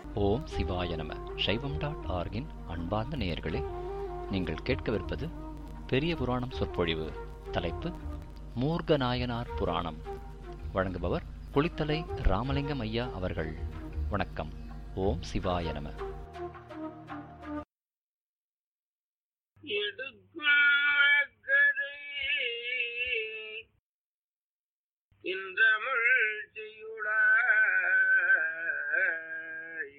ஓம் சிவாய நம சைவம் டாட் ஆர்கின் அன்பார்ந்த நேயர்களே நீங்கள் கேட்கவிருப்பது பெரிய புராணம் சொற்பொழிவு தலைப்பு மூர்கநாயனார் புராணம் வழங்குபவர் குளித்தலை ராமலிங்கம் ஐயா அவர்கள் வணக்கம் ஓம் சிவாய நம எடுக்கதை இன்றமிழ் செய்யுடாய்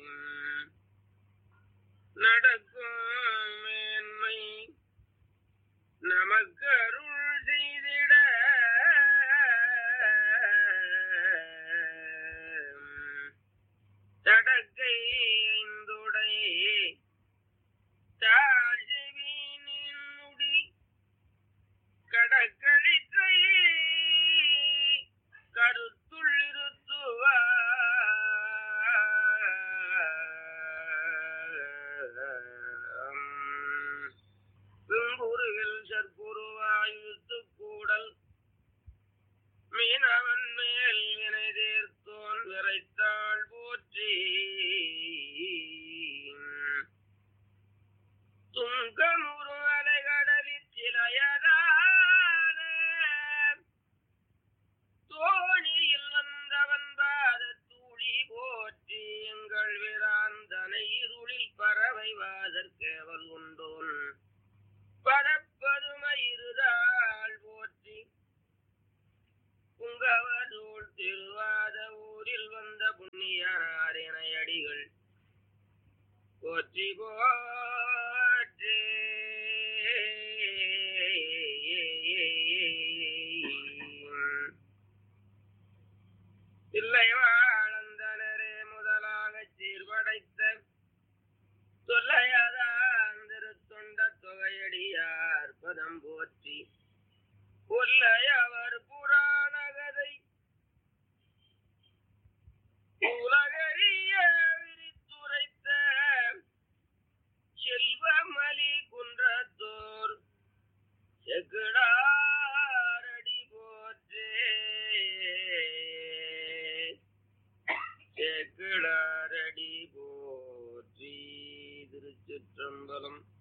நடக்கும் மேன்மை நமக்கு அருள் செய்திட தடக்கை ஐந்துடை தாழ்வினின் முடி கடற்கழிற்றை கருத்துள்ளிருத்துவார் பின்புருகில் சற்புருவாயுத்து கூடல் மீனவன் மேல் வினை தேர்த்தோன் விரைத்தாள் போற்றி துங்கமுறு அலைகடலில் சிலையதான தோணியில் வந்தவன் பாத தூளி போற்றி எங்கள் விராந்தனை இருளில் பறவை வாதற்கேவல் உண்டோன் பரப்பதுமை இருதாள் போற்றி புங்கவதூள் திருவாத ஊரில் வந்த புண்ணியனாரின அடிகள் போற்றி போற்றி இல்லை வாழந்தனரே முதலாகச் சீர்படைத்த தொல்லையதாந்திரு தொண்ட தொகையடியார் பதம் போற்றி கொல்லையவர் புராணகதை உலகறிய விரித்துரைத்த செல்வமலி குன்றத்தோர் செகுடாரடி போற்றே செகுடாரடி போற்றி திருச்சிற்றம்பலம்